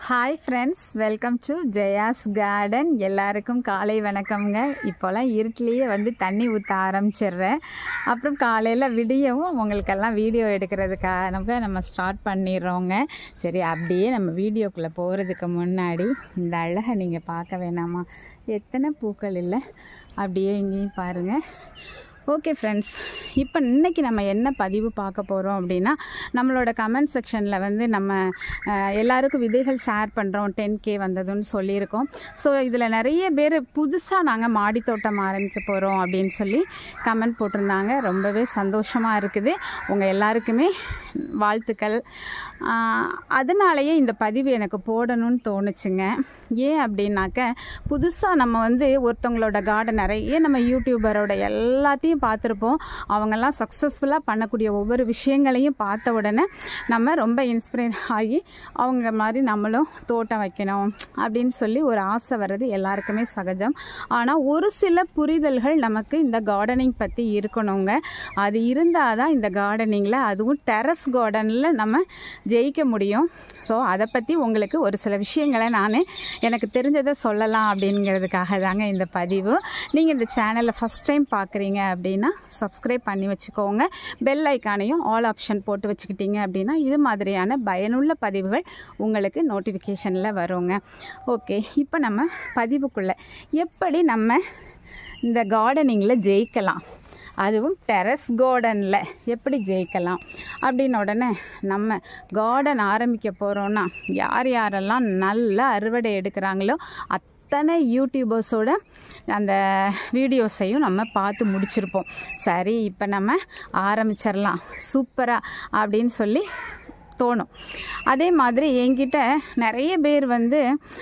hi friends welcome to Jaya's garden எல்லாருக்கும் காலை வணக்கம்ங்க இப்போல்லாம் இருட்டிலேயே வந்து தண்ணி ஊற்ற ஆரம்பிச்சிடுறேன் அப்புறம் காலையில் விடியவும் உங்களுக்கெல்லாம் வீடியோ எடுக்கிறதுக்காக நம்ம ஸ்டார்ட் பண்ணிடுறோங்க சரி அப்படியே நம்ம வீடியோக்குள்ளே போகிறதுக்கு முன்னாடி இந்த அழகை நீங்கள் பார்க்க வேணாமா எத்தனை பூக்கள் இல்லை அப்படியே இங்கேயும் பாருங்கள் ஓகே ஃப்ரெண்ட்ஸ் இப்போ இன்றைக்கி நம்ம என்ன பதிவு பார்க்க போகிறோம் அப்படின்னா நம்மளோட கமெண்ட் செக்ஷனில் வந்து நம்ம அஹ், எல்லாருக்கும் விதைகள் ஷேர் பண்ணுறோம் டென் கே வந்ததுன்னு சொல்லியிருக்கோம் ஸோ இதில் நிறைய பேர் புதுசாக நாங்கள் மாடி தோட்டம் ஆரம்பிக்க போகிறோம் அப்படின்னு சொல்லி கமெண்ட் போட்டிருந்தாங்க ரொம்பவே சந்தோஷமாக இருக்குது உங்கள் எல்லாருக்குமே வாழ்த்துக்கள் ஆஹ், அதனாலேயே இந்த பதிவு எனக்கு போடணும்னு தோணுச்சுங்க ஏன் அப்படின்னாக்க புதுசாக நம்ம வந்து ஒருத்தவங்களோட கார்டன் நிறைய நம்ம யூடியூபரோட எல்லாத்தையும் பார்த்துருப்போம் அவங்கெல்லாம் சக்ஸஸ்ஃபுல்லாக பண்ணக்கூடிய ஒவ்வொரு விஷயங்களையும் பார்த்த உடனே நம்ம ரொம்ப இன்ஸ்பிரேட் ஆகி அவங்க மாதிரி நம்மளும் தோட்டம் வைக்கணும் அப்படின்னு சொல்லி ஒரு ஆசை வர்றது எல்லாருக்குமே சகஜம் ஆனால் ஒரு சில புரிதல்கள் நமக்கு இந்த கார்டனிங் பற்றி இருக்கணுங்க அது இருந்தால் தான் இந்த கார்டனிங்கில் அதுவும் டெரஸ் கார்டனில் நம்ம ஜெயிக்க முடியும் ஸோ அதை பற்றி உங்களுக்கு ஒரு சில விஷயங்களை நான் எனக்கு தெரிஞ்சதை சொல்லலாம் அப்படிங்கிறதுக்காக தாங்க இந்த பதிவு நீங்கள் இந்த சேனலை ஃபஸ்ட் டைம் பார்க்குறீங்க அப்படின்னா சப்ஸ்கிரைப் பண்ணி வச்சுக்கோங்க பெல் ஐக்கானையும் ஆல் ஆப்ஷன் போட்டு வச்சுக்கிட்டீங்க அப்படின்னா இது மாதிரியான பயனுள்ள பதிவுகள் உங்களுக்கு நோட்டிஃபிகேஷனில் வருங்க ஓகே இப்போ நம்ம பதிவுக்குள்ளே எப்படி நம்ம இந்த கார்டனிங்கில் ஜெயிக்கலாம் அதுவும் டெரஸ் கார்டனில் எப்படி ஜெயிக்கலாம் அப்படின்னு உடனே நம்ம கார்டன் ஆரம்பிக்க போகிறோன்னா யார் யாரெல்லாம் நல்லா அறுவடை எடுக்கிறாங்களோ அத்தனை யூடியூபர்ஸோட அந்த வீடியோஸையும் நம்ம பார்த்து முடிச்சிருப்போம் சரி இப்போ நம்ம ஆரம்பிச்சிடலாம் சூப்பராக அப்படின்னு சொல்லி தோணும் அதே மாதிரி என்கிட்ட நிறைய பேர் வந்து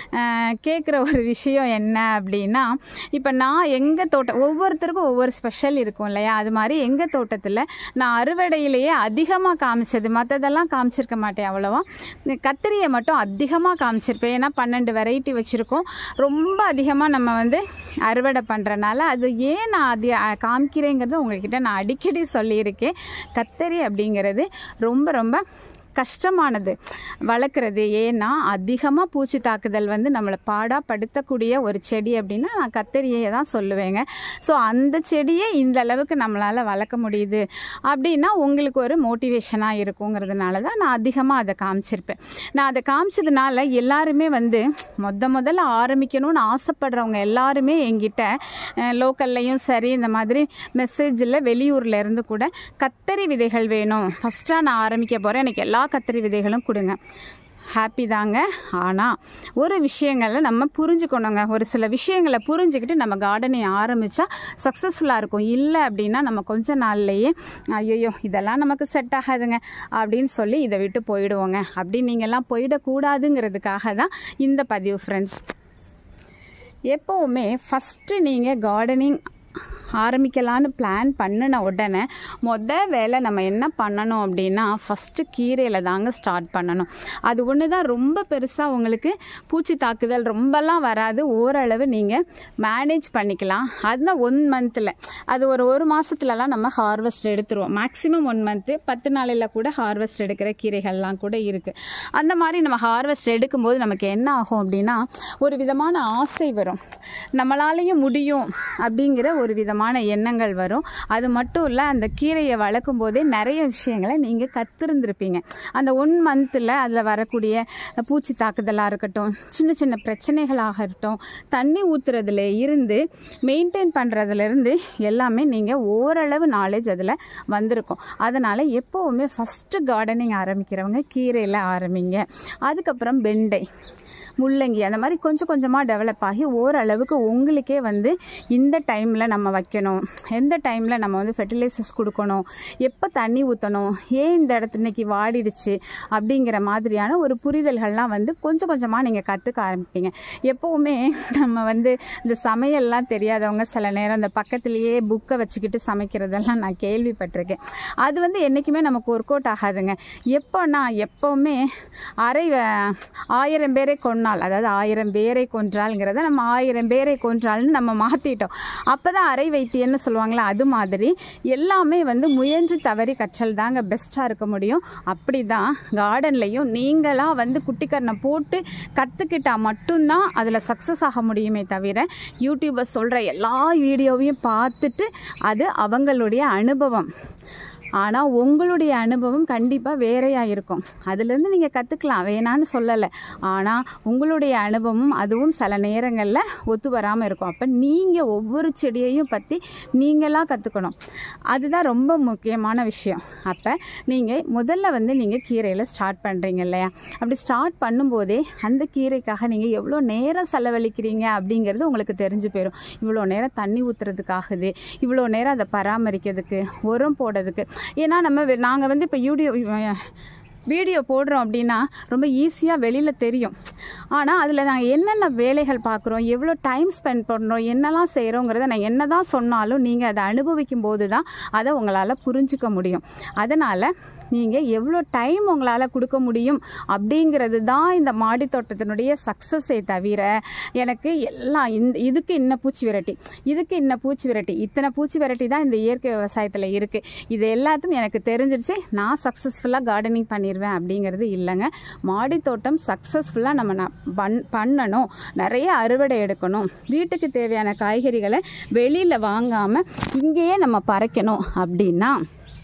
கேட்குற ஒரு விஷயம் என்ன அப்படின்னா இப்போ நான் எங்கள் தோட்டம் ஒவ்வொருத்தருக்கும் ஒவ்வொரு ஸ்பெஷல் இருக்கும் இல்லையா அது மாதிரி எங்கள் தோட்டத்தில் நான் அறுவடையிலேயே அதிகமாக காமிச்சது மற்றதெல்லாம் காமிச்சிருக்க மாட்டேன் அவ்வளோவா இந்த கத்திரியை மட்டும் அதிகமாக காமிச்சிருப்பேன் ஏன்னா பன்னெண்டு வெரைட்டி வச்சுருக்கோம் ரொம்ப அதிகமாக நம்ம வந்து அறுவடை பண்ணுறனால அது ஏன் நான் அது அஹ், காமிக்கிறேங்கிறது உங்ககிட்ட நான் அடிக்கடி சொல்லியிருக்கேன் கத்தரி அப்படிங்கிறது ரொம்ப ரொம்ப கஷ்டமானது வளர்க்குறது ஏன்னா அதிகமாக பூச்சி தாக்குதல் வந்து நம்மளை பாடாக படுத்தக்கூடிய ஒரு செடி அப்படின்னா நான் கத்தரியை தான் சொல்லுவேங்க ஸோ அந்த செடியை இந்த அளவுக்கு நம்மளால் வளர்க்க முடியுது அப்படின்னா உங்களுக்கு ஒரு மோட்டிவேஷனாக இருக்குங்கிறதுனால தான் நான் அதிகமாக அதை காமிச்சிருப்பேன் நான் அதை காமிச்சதுனால எல்லாருமே வந்து மொத முதல்ல ஆரம்பிக்கணும்னு ஆசைப்படுறவங்க எல்லாருமே என்கிட்ட லோக்கல்லையும் சரி இந்த மாதிரி மெசேஜில் வெளியூரில் இருந்து கூட கத்தரி விதைகள் வேணும் ஃபஸ்ட்டாக நான் ஆரம்பிக்க போகிறேன் எனக்கு எல்லா கத்தரி விதைகளும் கொடுங்க ஹாப்பி தாங்க ஆனால் ஒரு விஷயங்களை நம்ம புரிஞ்சுக்கணுங்க ஒரு சில விஷயங்களை புரிஞ்சுக்கிட்டு நம்ம கார்டனிங் ஆரம்பித்தா சக்ஸஸ்ஃபுல்லாக இருக்கும் இல்லை அப்படின்னா நம்ம கொஞ்ச நாள்லையே ஐயோ இதெல்லாம் நமக்கு செட் ஆகாதுங்க அப்படின்னு சொல்லி இதை விட்டு போயிடுவோங்க அப்படி நீங்கள்லாம் போயிடக்கூடாதுங்கிறதுக்காக தான் இந்த பதிவு ஃப்ரெண்ட்ஸ் எப்போவுமே ஃபஸ்ட்டு நீங்கள் கார்டனிங் ஆரம்பிக்கலான்னு பிளான் பண்ணின உடனே மொத வேலை நம்ம என்ன பண்ணணும் அப்படின்னா ஃபஸ்ட்டு கீரையில் தாங்க ஸ்டார்ட் பண்ணணும் அது ஒன்று தான் ரொம்ப பெருசாக உங்களுக்கு பூச்சி தாக்குதல் ரொம்பலாம் வராது ஓரளவு நீங்கள் மேனேஜ் பண்ணிக்கலாம் அதுதான் ஒன் மந்தில் அது ஒரு ஒரு மாதத்துலலாம் நம்ம ஹார்வெஸ்ட் எடுத்துருவோம் மேக்ஸிமம் ஒன் மந்த்து பத்து நாளில் கூட ஹார்வெஸ்ட் எடுக்கிற கீரைகள்லாம் கூட இருக்குது அந்த மாதிரி நம்ம ஹார்வெஸ்ட் எடுக்கும்போது நமக்கு என்ன ஆகும் அப்படின்னா ஒரு விதமான ஆசை வரும் நம்மளாலேயும் முடியும் அப்படிங்கிற ஒரு விதமான எண்ணங்கள் வரும் அது மட்டும் இல்லை அந்த கீரையை வளர்க்கும் போதே நிறைய விஷயங்களை நீங்கள் கத்திருந்திருப்பீங்க அந்த ஒன் மந்தில் அதில் வரக்கூடிய பூச்சி தாக்குதலாக இருக்கட்டும் சின்ன சின்ன பிரச்சனைகளாக இருக்கட்டும் தண்ணி ஊற்றுறதுல இருந்து மெயின்டைன் பண்ணுறதுலேருந்து எல்லாமே நீங்கள் ஓரளவு நாலேஜ் அதில் வந்திருக்கும் அதனால் எப்போவுமே ஃபஸ்ட்டு கார்டனிங் ஆரம்பிக்கிறவங்க கீரையில் ஆரம்பிங்க அதுக்கப்புறம் வெண்டை முள்ளங்கி அந்த மாதிரி கொஞ்சம் கொஞ்சமாக டெவலப் ஆகி ஓரளவுக்கு உங்களுக்கே வந்து இந்த டைமில் நம்ம வைக்கணும் எந்த டைமில் நம்ம வந்து ஃபெர்டிலைசர்ஸ் கொடுக்கணும் எப்போ தண்ணி ஊற்றணும் ஏன் இந்த இடத்து இன்னைக்கு வாடிடுச்சு அப்படிங்கிற மாதிரியான ஒரு புரிதல்கள்லாம் வந்து கொஞ்சம் கொஞ்சமாக நீங்கள் கற்றுக்க ஆரம்பிப்பீங்க எப்போவுமே நம்ம வந்து இந்த சமையல்லாம் தெரியாதவங்க சில நேரம் இந்த பக்கத்துலேயே புக்கை வச்சுக்கிட்டு சமைக்கிறதெல்லாம் நான் கேள்விப்பட்டிருக்கேன் அது வந்து என்றைக்குமே நமக்கு ஒர்க் அவுட் ஆகாதுங்க எப்போன்னா எப்போவுமே அரை வ- ஆயிரம் பேரை கொன்ற கொன்னால் அதாவது ஆயிரம் பேரை கொன்றால்ங்கிறத நம்ம ஆயிரம் பேரை கொன்றால்னு நம்ம மாற்றிட்டோம் அப்போ தான் அரை வைத்தியன்னு சொல்லுவாங்களே அது மாதிரி எல்லாமே வந்து முயன்று தவறி கற்றல் தாங்க பெஸ்ட்டாக இருக்க முடியும் அப்படி தான் கார்டன்லையும் நீங்களாக வந்து குட்டிக்கரணை போட்டு கற்றுக்கிட்டால் மட்டும்தான் அதில் சக்ஸஸ் ஆக முடியுமே தவிர யூடியூபர் சொல்கிற எல்லா வீடியோவையும் பார்த்துட்டு அது அவங்களுடைய அனுபவம் ஆனால் உங்களுடைய அனுபவம் கண்டிப்பாக வேறையாக இருக்கும் அதுலேருந்து நீங்கள் கற்றுக்கலாம் வேணான்னு சொல்லலை ஆனால் உங்களுடைய அனுபவம் அதுவும் சில நேரங்களில் ஒத்து வராமல் இருக்கும் அப்போ நீங்கள் ஒவ்வொரு செடியையும் பற்றி நீங்களாக கற்றுக்கணும் அதுதான் ரொம்ப முக்கியமான விஷயம் அப்போ நீங்கள் முதல்ல வந்து நீங்கள் கீரையில் ஸ்டார்ட் பண்ணுறீங்க இல்லையா அப்படி ஸ்டார்ட் பண்ணும்போதே அந்த கீரைக்காக நீங்கள் எவ்வளோ நேரம் செலவழிக்கிறீங்க அப்படிங்கிறது உங்களுக்கு தெரிஞ்சு போயிடும் இவ்வளோ நேரம் தண்ணி ஊற்றுறதுக்காகுது இவ்வளோ நேரம் அதை பராமரிக்கிறதுக்கு உரம் போடுறதுக்கு ஏன்னா நம்ம நாங்கள் வந்து இப்போ யூடியூ வீடியோ போடுறோம் அப்படின்னா ரொம்ப ஈஸியாக வெளியில் தெரியும் ஆனால் அதில் நாங்கள் என்னென்ன வேலைகள் பார்க்குறோம் எவ்வளோ டைம் ஸ்பெண்ட் பண்ணுறோம் என்னெல்லாம் செய்கிறோங்கிறத நான் என்ன தான் சொன்னாலும் நீங்கள் அதை அனுபவிக்கும் போது தான் அதை உங்களால் புரிஞ்சுக்க முடியும் அதனால் நீங்கள் எவ்வளோ டைம் உங்களால் கொடுக்க முடியும் அப்படிங்கிறது தான் இந்த மாடி தோட்டத்தினுடைய சக்ஸஸே தவிர எனக்கு எல்லாம் இந்த இதுக்கு இன்ன பூச்சி விரட்டி இதுக்கு இன்ன பூச்சி விரட்டி இத்தனை பூச்சி விரட்டி தான் இந்த இயற்கை விவசாயத்தில் இருக்குது இது எல்லாத்தையும் எனக்கு தெரிஞ்சிருச்சு நான் சக்ஸஸ்ஃபுல்லாக கார்டனிங் பண்ணிடுவேன் அப்படிங்கிறது இல்லைங்க மாடி தோட்டம் சக்ஸஸ்ஃபுல்லாக நம்ம ந- பண் பண்ணணும் நிறைய அறுவடை எடுக்கணும் வீட்டுக்கு தேவையான காய்கறிகளை வெளியில் வாங்காமல் இங்கேயே நம்ம பறைக்கணும் அப்படின்னா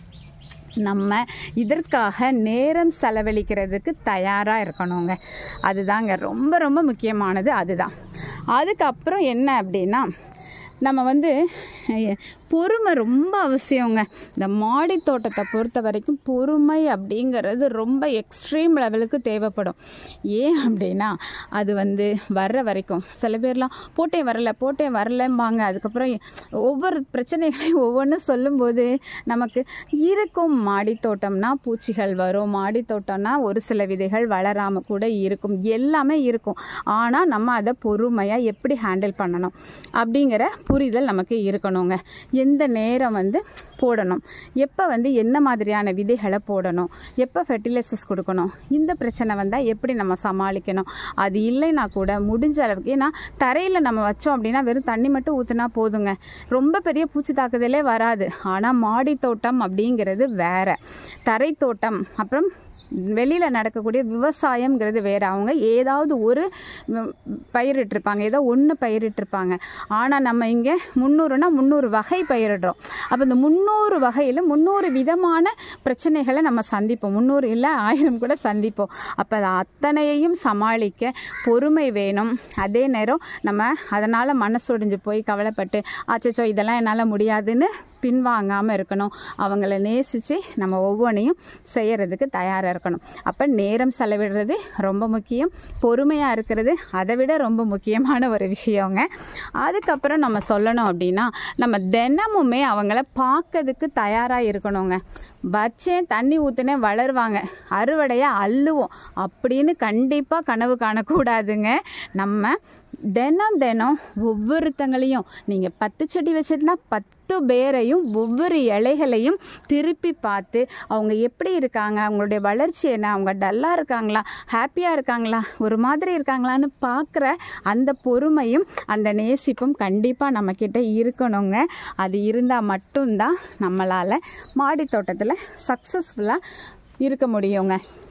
நம்ம இதற்காக நேரம் செலவழிக்கிறதுக்கு தயாராக இருக்கணுங்க அதுதாங்க ரொம்ப ரொம்ப முக்கியமானது அதுதான் அதுக்கப்புறம் என்ன அப்படின்னா நம்ம வந்து அஹ், பொறுமை ரொம்ப அவசியங்க இந்த மாடி தோட்டத்தை பொறுத்த வரைக்கும் பொறுமை அப்படிங்கிறது ரொம்ப எக்ஸ்ட்ரீம் லெவலுக்கு தேவைப்படும் ஏன் அப்படின்னா அது வந்து வர்ற வரைக்கும் சில பேர்லாம் போட்டே வரல போட்டே வரலம்பாங்க அதுக்கப்புறம் ஒவ்வொரு பிரச்சனைகளையும் ஒவ்வொன்றும் சொல்லும்போது நமக்கு இருக்கும் மாடி தோட்டம்னா பூச்சிகள் வரும் மாடி தோட்டம்னா ஒரு சில விதைகள் வளராமல் கூட இருக்கும் எல்லாமே இருக்கும் ஆனால் நம்ம அதை பொறுமையாக எப்படி ஹேண்டில் பண்ணணும் அப்படிங்கிற புரிதல் நமக்கு இருக்கணுங்க எந்த நேரம் வந்து போடணும் எப்போ வந்து என்ன மாதிரியான விதைகளை போடணும் எப்போ ஃபெர்டிலைசர்ஸ் கொடுக்கணும் இந்த பிரச்சனை வந்தால் எப்படி நம்ம சமாளிக்கணும் அது இல்லைன்னா கூட முடிஞ்ச அளவுக்கு ஏன்னா தரையில் நம்ம வச்சோம் அப்படின்னா வெறும் தண்ணி மட்டும் ஊற்றினா போதுங்க ரொம்ப பெரிய பூச்சி தாக்குதலே வராது ஆனால் மாடி தோட்டம் அப்படிங்கிறது வேற தரை தோட்டம் அப்புறம் வெளியில் நடக்கக்கூடிய விவசாயம்ங்கிறது வேறு அவங்க ஏதாவது ஒரு ம், பயிரிட்டிருப்பாங்க ஏதோ ஒன்று பயிரிட்டிருப்பாங்க ஆனால் நம்ம இங்கே முந்நூறுனா முந்நூறு வகை பயிரிடுறோம் அப்போ இந்த முந்நூறு வகையில் முந்நூறு விதமான பிரச்சனைகளை நம்ம சந்திப்போம் முந்நூறு இல்லை ஆயிரம் கூட சந்திப்போம் அப்போ அது அத்தனையையும் சமாளிக்க பொறுமை வேணும் அதே நேரம் நம்ம அதனால் மனசொடிஞ்சு போய் கவலைப்பட்டு அச்சச்சோ இதெல்லாம் என்னால் முடியாதுன்னு பின்வாங்காமல் இருக்கணும் அவங்கள நேசித்து நம்ம ஒவ்வொன்றையும் செய்யறதுக்கு தயாராக இருக்கணும் அப்போ நேரம் செலவிடுறது ரொம்ப முக்கியம் பொறுமையாக இருக்கிறது அதை விட ரொம்ப முக்கியமான ஒரு விஷயங்க அதுக்கப்புறம் நம்ம சொல்லணும் அப்படின்னா நம்ம தினமுமே அவங்கள பார்க்கறதுக்கு தயாராக இருக்கணுங்க வச்சேன் தண்ணி ஊற்றுனேன் வளருவாங்க அறுவடையை அள்ளுவோம் அப்படின்னு கண்டிப்பாக கனவு காணக்கூடாதுங்க நம்ம தினம் தினம் ஒவ்வொருத்தங்களையும் நீங்கள் பத்து செடி வச்சிருந்தா பத்து பேரையும் ஒவ்வொரு இலைகளையும் திருப்பி பார்த்து அவங்க எப்படி இருக்காங்க அவங்களுடைய வளர்ச்சி என்ன அவங்க டல்லாக இருக்காங்களா ஹாப்பியாக இருக்காங்களா ஒரு மாதிரி இருக்காங்களான்னு பார்க்குற அந்த பொறுமையும் அந்த நேசிப்பும் கண்டிப்பாக நம்மக்கிட்ட இருக்கணுங்க அது இருந்தால் மட்டும்தான் நம்மளால் மாடி தோட்டத்தில் சக்ஸஸ்ஃபுல்லாக இருக்க முடியுங்க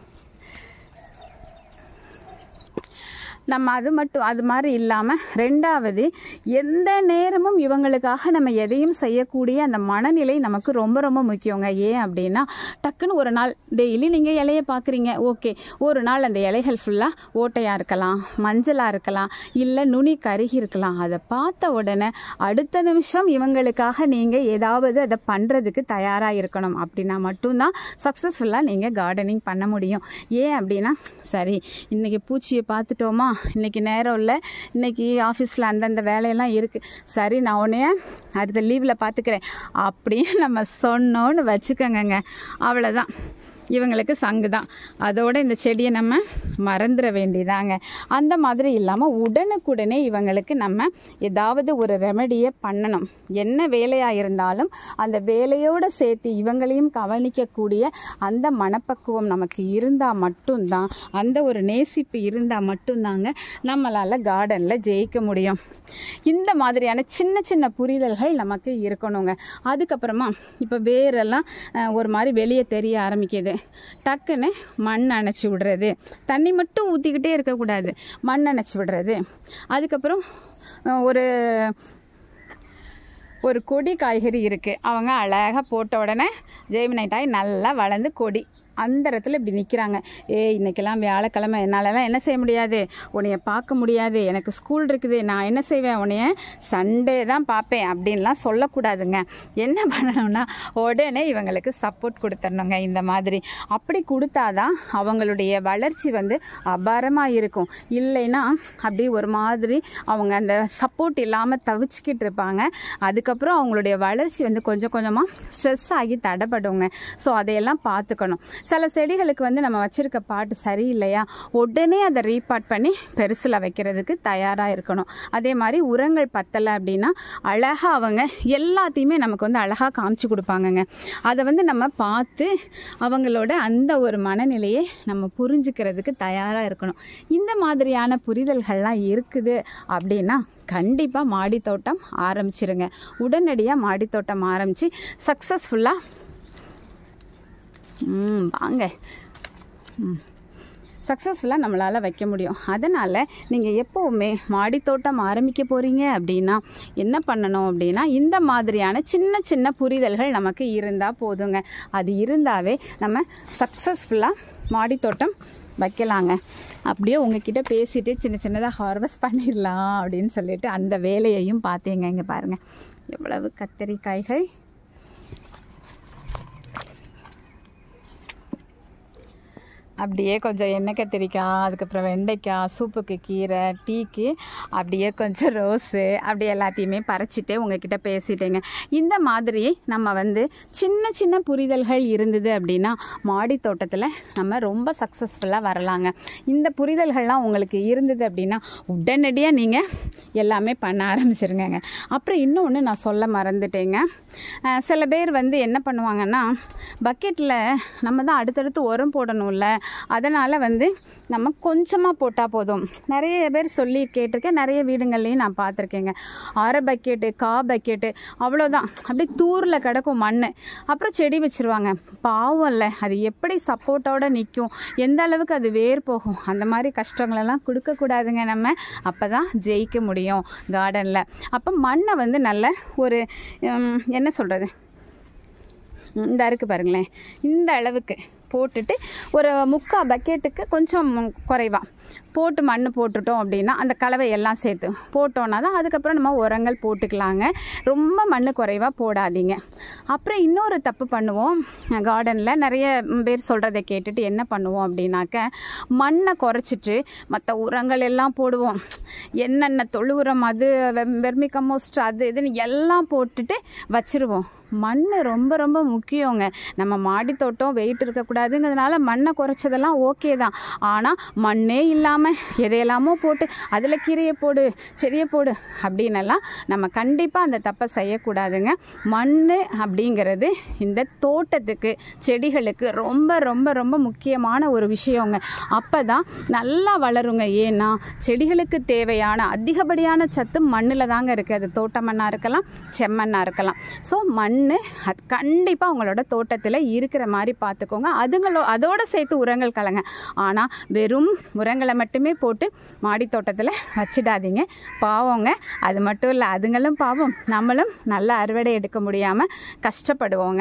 நம்ம அது மட்டும் அது மாதிரி இல்லாமல் ரெண்டாவது எந்த நேரமும் இவங்களுக்காக நம்ம எதையும் செய்யக்கூடிய அந்த மனநிலை நமக்கு ரொம்ப ரொம்ப முக்கியங்க ஏன் அப்படின்னா டக்குன்னு ஒரு நாள் டெய்லி நீங்கள் இலையை பார்க்குறீங்க ஓகே ஒரு நாள் அந்த இலைகள் ஃபுல்லாக ஓட்டையாக இருக்கலாம் மஞ்சளாக இருக்கலாம் இல்லை நுனி கருகி இருக்கலாம் அதை பார்த்த உடனே அடுத்த நிமிஷம் இவங்களுக்காக நீங்கள் ஏதாவது அதை பண்ணுறதுக்கு தயாராக இருக்கணும் அப்படின்னா மட்டும்தான் சக்ஸஸ்ஃபுல்லாக நீங்கள் கார்டனிங் பண்ண முடியும் ஏன் அப்படின்னா சரி இன்றைக்கி பூச்சியை பார்த்துட்டோமா இன்றைக்கி நேரம் இல்லை இன்றைக்கி ஆஃபீஸில் அந்தந்த வேலையெல்லாம் இருக்குது சரி நான் உன்னைய அடுத்த லீவில் பார்த்துக்கிறேன் அப்படின்னு நம்ம சொன்னோன்னு வச்சுக்கோங்கங்க அவ்வளோதான் இவங்களுக்கு சங்கு தான் அதோட இந்த செடியை நம்ம மறந்துட வேண்டியதாங்க அந்த மாதிரி இல்லாமல் உடனுக்குடனே இவங்களுக்கு நம்ம ஏதாவது ஒரு ரெமெடியை பண்ணணும் என்ன வேலையாக இருந்தாலும் அந்த வேலையோடு சேர்த்து இவங்களையும் கவனிக்கக்கூடிய அந்த மனப்பக்குவம் நமக்கு இருந்தால் மட்டும்தான் அந்த ஒரு நேசிப்பு இருந்தால் மட்டும்தாங்க நம்மளால் கார்டனில் ஜெயிக்க முடியும் இந்த மாதிரியான சின்ன சின்ன புரிதல்கள் நமக்கு இருக்கணுங்க அதுக்கப்புறமா இப்போ வேரெல்லாம் அஹ், ஒரு மாதிரி வெளியே தெரிய ஆரம்பிக்குது டக்குன்னு மண் அணைச்சி விடுறது தண்ணி மட்டும் ஊற்றிக்கிட்டே இருக்கக்கூடாது மண் அணைச்சி விடுறது அதுக்கப்புறம் அஹ், ஒரு ஒரு கொடி காய்கறி இருக்குது அவங்க அழகாக போட்ட உடனே ஜெய்மினைட்டாய் நல்லா வளர்ந்து கொடி அந்த இடத்துல இப்படி நிற்கிறாங்க ஏய் இன்னைக்கெல்லாம் வியாழக்கிழமை என்னாலலாம் என்ன செய்ய முடியாது உன்னைய பார்க்க முடியாது எனக்கு ஸ்கூல் இருக்குது நான் என்ன செய்வேன் உன்னைய சண்டே தான் பார்ப்பேன் அப்படின்லாம் சொல்லக்கூடாதுங்க என்ன பண்ணணும்னா உடனே இவங்களுக்கு சப்போர்ட் கொடுத்துடணுங்க இந்த மாதிரி அப்படி கொடுத்தாதான் அவங்களுடைய வளர்ச்சி வந்து அபாரமாக இருக்கும் இல்லைன்னா அப்படி ஒரு மாதிரி அவங்க அந்த சப்போர்ட் இல்லாமல் தவிச்சுக்கிட்டு இருப்பாங்க அதுக்கப்புறம் அவங்களுடைய வளர்ச்சி வந்து கொஞ்சம் கொஞ்சமாக ஸ்ட்ரெஸ் ஆகி தடைப்படுங்க ஸோ அதையெல்லாம் பார்த்துக்கணும் சில செடிகளுக்கு வந்து நம்ம வச்சுருக்க பாட்டு சரியில்லையா உடனே அதை ரீபாட் பண்ணி பெருசில் வைக்கிறதுக்கு தயாராக இருக்கணும் அதே மாதிரி உரங்கள் பத்தலை அப்படின்னா அழகாக அவங்க எல்லாத்தையுமே நமக்கு வந்து அழகாக காமிச்சு கொடுப்பாங்கங்க அதை வந்து நம்ம பார்த்து அவங்களோட அந்த ஒரு மனநிலையை நம்ம புரிஞ்சுக்கிறதுக்கு தயாராக இருக்கணும் இந்த மாதிரியான புரிதல்கள்லாம் இருக்குது அப்படின்னா கண்டிப்பாக மாடித்தோட்டம் ஆரம்பிச்சிருங்க உடனடியாக மாடித்தோட்டம் ஆரம்பித்து சக்ஸஸ்ஃபுல்லாக ம் வாங்க ம் சக்ஸஸ்ஃபுல்லாக நம்மளால் வைக்க முடியும் அதனால் நீங்கள் எப்போவுமே மாடித்தோட்டம் ஆரம்பிக்க போகிறீங்க அப்படின்னா என்ன பண்ணணும் அப்படின்னா இந்த மாதிரியான சின்ன சின்ன புரிதல்கள் நமக்கு இருந்தால் போதுங்க அது இருந்தாவே நம்ம சக்ஸஸ்ஃபுல்லாக மாடித்தோட்டம் வைக்கலாங்க அப்படியே உங்ககிட்ட பேசிட்டு சின்ன சின்னதாக ஹார்வெஸ்ட் பண்ணிடலாம் அப்படின்னு சொல்லிட்டு அந்த வேலையையும் பார்த்தீங்க இங்கே பாருங்கள் எவ்வளவு கத்தரிக்காய்கள் அப்படியே கொஞ்சம் எண்ணெய் கத்திரிக்காய் அதுக்கப்புறம் வெண்டைக்காய் சூப்புக்கு கீரை டீக்கு அப்படியே கொஞ்சம் ரோஸு அப்படி எல்லாத்தையுமே பறிச்சிட்டு உங்ககிட்ட பேசிட்டேங்க இந்த மாதிரி நம்ம வந்து சின்ன சின்ன புரிதல்கள் இருந்தது அப்படின்னா மாடி தோட்டத்தில் நம்ம ரொம்ப சக்ஸஸ்ஃபுல்லாக வரலாங்க இந்த புரிதல்கள்லாம் உங்களுக்கு இருந்தது அப்படின்னா உடனடியாக நீங்கள் எல்லாமே பண்ண ஆரம்பிச்சிருங்கங்க அப்புறம் இன்னொன்று நான் சொல்ல மறந்துட்டேங்க அஹ் சில பேர் வந்து என்ன பண்ணுவாங்கன்னா பக்கெட்டில் நம்ம தான் அடுத்தடுத்து உரம் போடணும்ல அதனால் வந்து நம்ம கொஞ்சமாக போட்டால் போதும் நிறைய பேர் சொல்லி கேட்டிருக்கேன் நிறைய வீடுங்கள்லையும் நான் பார்த்துருக்கேங்க அரை பக்கெட்டு கா பக்கெட்டு அவ்வளோதான் அப்படியே தூரில் கிடக்கும் மண் அப்புறம் செடி வச்சுருவாங்க பாவம் இல்லை அது எப்படி சப்போர்ட்டோடு நிற்கும் எந்த அளவுக்கு அது வேர் போகும் அந்த மாதிரி கஷ்டங்களெல்லாம் கொடுக்கக்கூடாதுங்க நம்ம அப்போ தான் ஜெயிக்க முடியும் கார்டனில் அப்போ மண்ணை வந்து நல்ல ஒரு உம், என்ன சொல்கிறது இந்த இருக்கு பாருங்களேன் இந்த அளவுக்கு போட்டுட்டு ஒரு முக்கால் பக்கெட்டுக்கு கொஞ்சம் குறைவா போட்டு மண் போட்டுட்டோம் அப்படின்னா அந்த கலவை எல்லாம் சேர்த்து போட்டோன்னா தான் அதுக்கப்புறம் நம்ம உரங்கள் போட்டுக்கலாங்க ரொம்ப மண் குறைவாக போடாதீங்க அப்புறம் இன்னொரு தப்பு பண்ணுவோம் கார்டனில் நிறைய பேர் சொல்கிறத கேட்டுட்டு என்ன பண்ணுவோம் அப்படின்னாக்க மண்ணை குறைச்சிட்டு மற்ற உரங்கள் எல்லாம் போடுவோம் என்னென்ன தொழு உரம் அது வெர்மி கம்போஸ்ட் அது இதுன்னு எல்லாம் போட்டுட்டு வச்சிருவோம் மண் ரொம்ப ரொம்ப முக்கியங்க நம்ம மாடி தோட்டம் வெயிட் இருக்கக்கூடாதுங்கிறதுனால மண்ணை குறைச்சதெல்லாம் ஓகே தான் ஆனால் மண்ணே இல்லாமல் எதையெல்லாமோ போட்டு அதில் கீரையை போடு செடியை போடு அப்படின்னெல்லாம் நம்ம கண்டிப்பாக அந்த தப்பை செய்யக்கூடாதுங்க மண் அப்படிங்கிறது இந்த தோட்டத்துக்கு செடிகளுக்கு ரொம்ப ரொம்ப ரொம்ப முக்கியமான ஒரு விஷயங்க அப்போ தான் நல்லா வளருங்க ஏன்னா செடிகளுக்கு தேவையான அதிகப்படியான சத்து மண்ணில் தாங்க இருக்குது அது தோட்ட மண்ணாக இருக்கலாம் செம்மண்ணாக இருக்கலாம் ஸோ மண் அது கண்டிப்பாக உங்களோட தோட்டத்தில் இருக்கிற மாதிரி பார்த்துக்கோங்க அதுங்களோ அதோட சேர்த்து உரங்கள் கலங்க ஆனால் வெறும் உரங்களை மட்டுமே போட்டு மாடி தோட்டத்தில் வச்சிடாதீங்க பாவங்க அது மட்டும் இல்லை அதுங்களும் பாவம் நம்மளும் நல்ல அறுவடை எடுக்க முடியாமல் கஷ்டப்படுவோங்க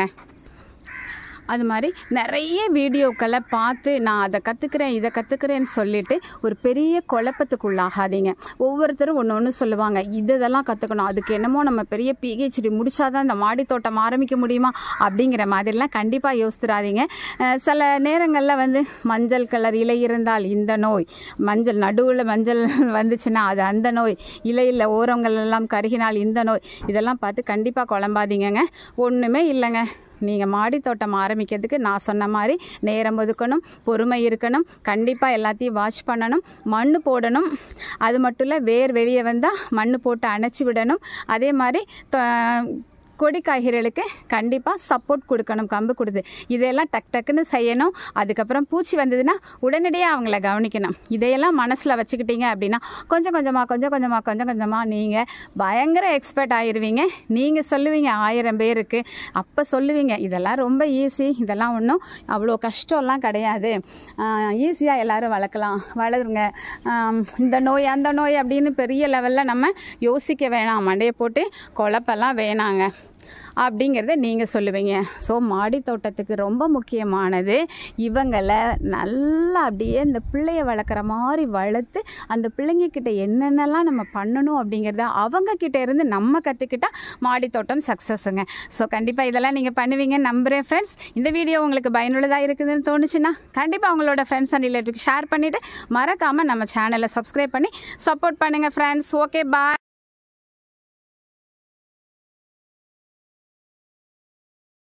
அது மாதிரி நிறைய வீடியோக்களை பார்த்து நான் அதை கற்றுக்கிறேன் இதை கற்றுக்கிறேன்னு சொல்லிட்டு ஒரு பெரிய குழப்பத்துக்குள்ளாகாதீங்க ஒவ்வொருத்தரும் ஒன்று ஒன்று சொல்லுவாங்க இது இதெல்லாம் கற்றுக்கணும் அதுக்கு என்னமோ நம்ம பெரிய பிஹெச்டி முடிச்சாதான் இந்த மாடி தோட்டம் ஆரம்பிக்க முடியுமா அப்படிங்கிற மாதிரிலாம் கண்டிப்பாக யோசித்துறாதீங்க அஹ் சில நேரங்களில் வந்து மஞ்சள் கலர் இலை இருந்தால் இந்த நோய் மஞ்சள் நடுவில் மஞ்சள் வந்துச்சுன்னா அது அந்த நோய் இலையில் ஓரங்கள் எல்லாம் கருகினால் இந்த நோய் இதெல்லாம் பார்த்து கண்டிப்பாக குழம்பாதீங்கங்க ஒன்றுமே இல்லைங்க நீங்கள் மாடி தோட்டம் ஆரம்பிக்கிறதுக்கு நான் சொன்ன மாதிரி நேரம் ஒதுக்கணும் பொறுமை இருக்கணும் கண்டிப்பாக எல்லாத்தையும் வாட்ச் பண்ணணும் மண் போடணும் அது மட்டும் இல்லை வேர் வெளியே வந்தால் மண் போட்டு அணைச்சி விடணும் அதே மாதிரி த- கொடி காய்கறிகளுக்கு கண்டிப்பாக சப்போர்ட் கொடுக்கணும் கம்பு கொடுத்து இதையெல்லாம் டக் டக்குன்னு செய்யணும் அதுக்கப்புறம் பூச்சி வந்ததுன்னா உடனடியாக அவங்கள கவனிக்கணும் இதையெல்லாம் மனசில் வச்சுக்கிட்டீங்க அப்படின்னா கொஞ்சம் கொஞ்சமாக கொஞ்சம் கொஞ்சமாக கொஞ்சம் கொஞ்சமாக நீங்கள் பயங்கர எக்ஸ்பர்ட் ஆயிருவீங்க நீங்கள் சொல்லுவீங்க ஆயிரம் பேருக்கு அப்போ சொல்லுவீங்க இதெல்லாம் ரொம்ப ஈஸி இதெல்லாம் ஒன்றும் அவ்வளோ கஷ்டம்லாம் கிடையாது ஈஸியாக எல்லாரும் வளர்க்கலாம் வளருங்க ஆம், இந்த நோய் அந்த நோய் அப்படின்னு பெரிய லெவலில் நம்ம யோசிக்க வேணாம் மண்டையை போட்டு குழப்பெல்லாம் வேணாங்க அப்படிங்கிறத நீங்கள் சொல்லுவீங்க ஸோ மாடி தோட்டத்துக்கு ரொம்ப முக்கியமானது இவங்களை நல்லா அப்படியே இந்த பிள்ளைய வளர்க்குற மாதிரி வளர்த்து அந்த பிள்ளைங்க கிட்ட என்னென்னலாம் நம்ம பண்ணணும் அப்படிங்கிறத அவங்க கிட்ட இருந்து நம்ம கற்றுக்கிட்டா மாடி தோட்டம் சக்ஸஸுங்க ஸோ கண்டிப்பாக இதெல்லாம் நீங்கள் பண்ணுவீங்கன்னு நம்புகிறேன் ஃப்ரெண்ட்ஸ் இந்த வீடியோ உங்களுக்கு பயனுள்ளதாக இருக்குதுன்னு தோணுச்சுன்னா கண்டிப்பாக உங்களோட ஃப்ரெண்ட்ஸ் அண்ட் ரிலேட்டிவ் ஷேர் பண்ணிவிட்டு மறக்காமல் நம்ம சேனலை சப்ஸ்கிரைப் பண்ணி சப்போர்ட் பண்ணுங்கள் ஃப்ரெண்ட்ஸ் ஓகே பாய்